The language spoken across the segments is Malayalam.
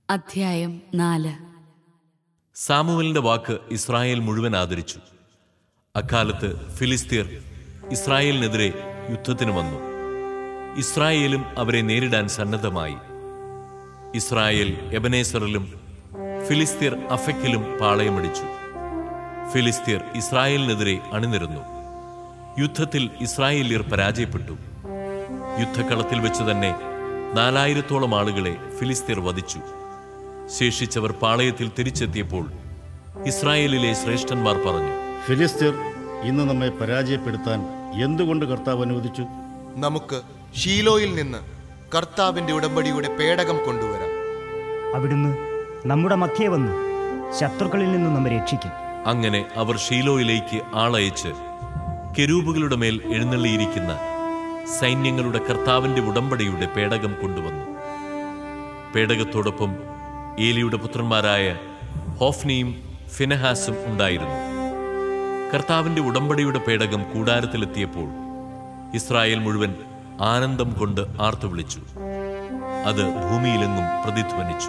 അധ്യായം നാല് സാമുവലിന്റെ വാക്ക് ഇസ്രായേൽ മുഴുവൻ ആദരിച്ചു അക്കാലത്ത് ഫിലിസ്തീർ ഇസ്രായേലിനെതിരെ യുദ്ധത്തിന് വന്നു ഇസ്രായേലും അവരെ നേരിടാൻ സന്നദ്ധമായി ഇസ്രായേൽ എബനേസറിലും ഫിലിസ്തീർ അഫക്കിലും പാളയമടിച്ചു ഫിലിസ്തീർ ഇസ്രായേലിനെതിരെ അണിനിരന്നു യുദ്ധത്തിൽ ഇസ്രായേല്യർ പരാജയപ്പെട്ടു യുദ്ധക്കളത്തിൽ വെച്ച് തന്നെ നാലായിരത്തോളം ആളുകളെ ഫിലിസ്തീർ വധിച്ചു ശേഷിച്ചവർ പാളയത്തിൽ തിരിച്ചെത്തിയപ്പോൾ ഇസ്രായേലിലെ ശ്രേഷ്ഠന്മാർ പറഞ്ഞു ഫിലിസ്തീർ ഇന്ന് നമ്മെ പരാജയപ്പെടുത്താൻ എന്തുകൊണ്ട് കർത്താവ് അനുവദിച്ചു നമുക്ക് ഷീലോയിൽ നിന്ന് കർത്താവിന്റെ ഉടമ്പടിയുടെ പേടകം കൊണ്ടുവരാം അവിടുന്ന് നമ്മുടെ മധ്യേ വന്ന് ശത്രുക്കളിൽ നിന്ന് നമ്മെ രക്ഷിക്കും അങ്ങനെ അവർ ഷീലോയിലേക്ക് ആളയച്ച് കെരൂബുകളുടെ മേൽ എഴുന്നള്ളിയിരിക്കുന്ന സൈന്യങ്ങളുടെ കർത്താവിന്റെ ഉടമ്പടിയുടെ പേടകം കൊണ്ടുവന്നു പേടകത്തോടൊപ്പം ഏലിയുടെ പുത്രന്മാരായ ഹോഫ്നിയും ഫിനഹാസും ഉണ്ടായിരുന്നു കർത്താവിന്റെ ഉടമ്പടിയുടെ പേടകം കൂടാരത്തിലെത്തിയപ്പോൾ ഇസ്രായേൽ മുഴുവൻ ആനന്ദം കൊണ്ട് ആർത്തു വിളിച്ചു അത് ഭൂമിയിലെങ്ങും പ്രതിധ്വനിച്ചു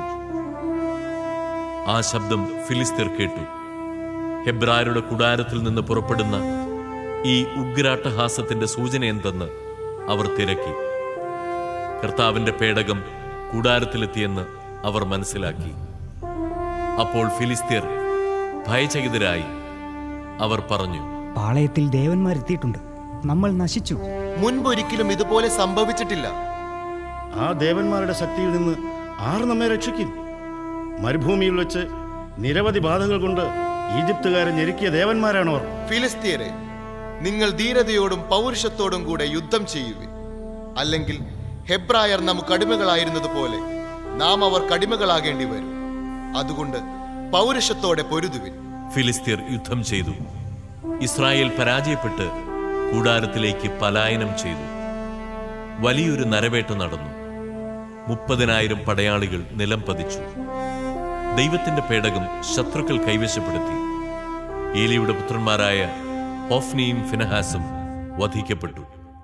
ആ ശബ്ദം ഫിലിസ്തീർ കേട്ടു ഹെബ്രായരുടെ കുടാരത്തിൽ നിന്ന് പുറപ്പെടുന്ന ഈ ഉഗ്രാട്ടഹാസത്തിന്റെ സൂചന എന്തെന്ന് അവർ തിരക്കി കർത്താവിന്റെ പേടകം കൂടാരത്തിലെത്തിയെന്ന് അവർ മനസ്സിലാക്കി അപ്പോൾ ഫിലിസ്തീർ ഭയചകിതരായി അവർ പറഞ്ഞു പാളയത്തിൽ ദേവന്മാരെത്തിയിട്ടുണ്ട് നമ്മൾ നശിച്ചു മുൻപൊരിക്കലും ഇതുപോലെ സംഭവിച്ചിട്ടില്ല ആ ദേവന്മാരുടെ ശക്തിയിൽ നിന്ന് ആർ നമ്മെ രക്ഷിക്കും മരുഭൂമിയിൽ വെച്ച് നിരവധി ബാധകൾ കൊണ്ട് ഈജിപ്തുകാരെ ഞെരുക്കിയ ദേവന്മാരാണവർ ഫിലിസ്തീയരെ നിങ്ങൾ ധീരതയോടും പൗരുഷത്തോടും കൂടെ യുദ്ധം ചെയ്യുവിൻ അല്ലെങ്കിൽ ഹെബ്രായർ നമുക്ക് അടിമകളായിരുന്നതുപോലെ നാം അവർ കടിമകളാകേണ്ടി വരും അതുകൊണ്ട് പൗരുഷത്തോടെ പൊരുതുവിൻ ഫിലിസ്തീർ യുദ്ധം ചെയ്തു ഇസ്രായേൽ പരാജയപ്പെട്ട് കൂടാരത്തിലേക്ക് പലായനം ചെയ്തു വലിയൊരു നരവേട്ട നടന്നു മുപ്പതിനായിരം പടയാളികൾ നിലം പതിച്ചു ദൈവത്തിന്റെ പേടകം ശത്രുക്കൾ കൈവശപ്പെടുത്തി ഏലിയുടെ പുത്രന്മാരായ ഓഫ്നിയും ഫിനഹാസും വധിക്കപ്പെട്ടു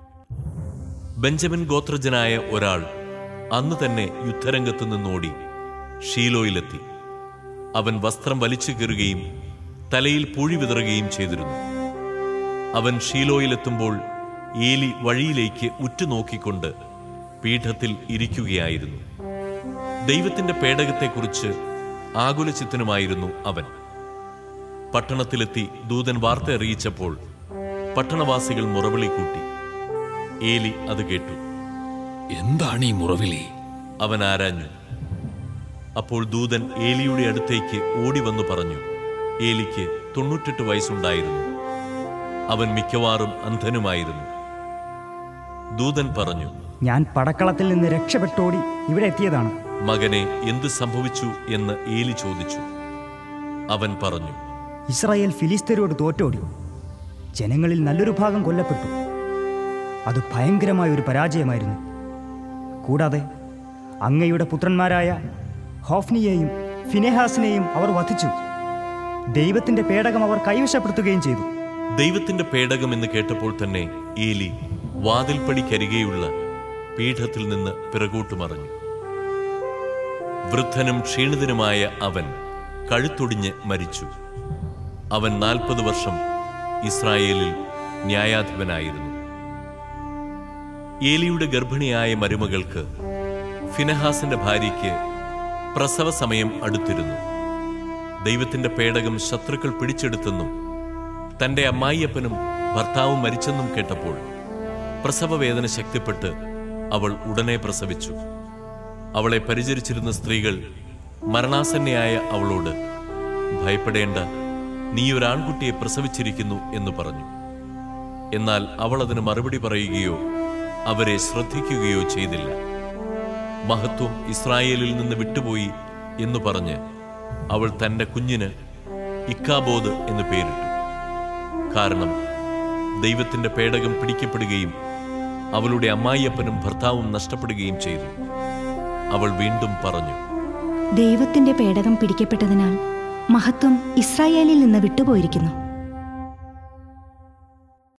ബെഞ്ചമിൻ ഗോത്രജനായ ഒരാൾ അന്ന് തന്നെ യുദ്ധരംഗത്തു നിന്നോടി ഷീലോയിലെത്തി അവൻ വസ്ത്രം വലിച്ചു കീറുകയും തലയിൽ പൂഴി വിതറുകയും ചെയ്തിരുന്നു അവൻ ഷീലോയിലെത്തുമ്പോൾ ഏലി വഴിയിലേക്ക് ഉറ്റുനോക്കിക്കൊണ്ട് പീഠത്തിൽ ഇരിക്കുകയായിരുന്നു ദൈവത്തിന്റെ പേടകത്തെക്കുറിച്ച് ആകുലചിത്തനുമായിരുന്നു അവൻ പട്ടണത്തിലെത്തി ദൂതൻ വാർത്ത അറിയിച്ചപ്പോൾ പട്ടണവാസികൾ മുറവിളി കൂട്ടി ഏലി അത് കേട്ടു എന്താണ് ഈ മുറവിളി അവൻ ആരാഞ്ഞു അപ്പോൾ ദൂതൻ ഏലിയുടെ അടുത്തേക്ക് ഓടി വന്നു പറഞ്ഞു ഏലിക്ക് തൊണ്ണൂറ്റെട്ട് വയസ്സുണ്ടായിരുന്നു അവൻ മിക്കവാറും അന്ധനുമായിരുന്നു ദൂതൻ പറഞ്ഞു ഞാൻ പടക്കളത്തിൽ നിന്ന് രക്ഷപ്പെട്ടോടി ഇവിടെ എത്തിയതാണ് മകനെ എന്തു സംഭവിച്ചു എന്ന് ഏലി ചോദിച്ചു അവൻ പറഞ്ഞു ഇസ്രായേൽ ഫിലിസ്തീനോട് തോറ്റോടി ജനങ്ങളിൽ നല്ലൊരു ഭാഗം കൊല്ലപ്പെട്ടു അത് ഭയങ്കരമായ ഒരു പരാജയമായിരുന്നു കൂടാതെ അങ്ങയുടെ പുത്രന്മാരായ ഹോഫ്നിയെയും ഫിനെഹാസിനെയും അവർ വധിച്ചു ദൈവത്തിന്റെ പേടകം അവർ കൈവശപ്പെടുത്തുകയും ചെയ്തു ദൈവത്തിന്റെ പേടകം എന്ന് കേട്ടപ്പോൾ തന്നെ ഏലി വാതിൽപ്പടിക്കരികെയുള്ള പീഠത്തിൽ നിന്ന് പിറകോട്ട് മറഞ്ഞു വൃദ്ധനും ക്ഷീണിതനുമായ അവൻ കഴുത്തൊടിഞ്ഞ് മരിച്ചു അവൻ നാൽപ്പത് വർഷം ഇസ്രായേലിൽ ന്യായാധിപനായിരുന്നു ഏലിയുടെ ഗർഭിണിയായ മരുമകൾക്ക് ഫിനഹാസിന്റെ ഭാര്യയ്ക്ക് പ്രസവ സമയം അടുത്തിരുന്നു ദൈവത്തിന്റെ പേടകം ശത്രുക്കൾ പിടിച്ചെടുത്തെന്നും തന്റെ അമ്മായിയപ്പനും ഭർത്താവും മരിച്ചെന്നും കേട്ടപ്പോൾ പ്രസവവേദന ശക്തിപ്പെട്ട് അവൾ ഉടനെ പ്രസവിച്ചു അവളെ പരിചരിച്ചിരുന്ന സ്ത്രീകൾ മരണാസന്നയായ അവളോട് ഭയപ്പെടേണ്ട നീ ഒരു ആൺകുട്ടിയെ പ്രസവിച്ചിരിക്കുന്നു എന്ന് പറഞ്ഞു എന്നാൽ അവൾ അതിന് മറുപടി പറയുകയോ അവരെ ശ്രദ്ധിക്കുകയോ ചെയ്തില്ല മഹത്വം ഇസ്രായേലിൽ നിന്ന് വിട്ടുപോയി എന്ന് പറഞ്ഞ് അവൾ തന്റെ കുഞ്ഞിന് ഇക്കാബോധ് എന്ന് പേരിട്ടു കാരണം ദൈവത്തിന്റെ പേടകം പിടിക്കപ്പെടുകയും അവളുടെ അമ്മായിയപ്പനും ഭർത്താവും നഷ്ടപ്പെടുകയും ചെയ്തു അവൾ വീണ്ടും പറഞ്ഞു ദൈവത്തിന്റെ പേടകം പിടിക്കപ്പെട്ടതിനാൽ മഹത്വം ഇസ്രായേലിൽ നിന്ന് വിട്ടുപോയിരിക്കുന്നു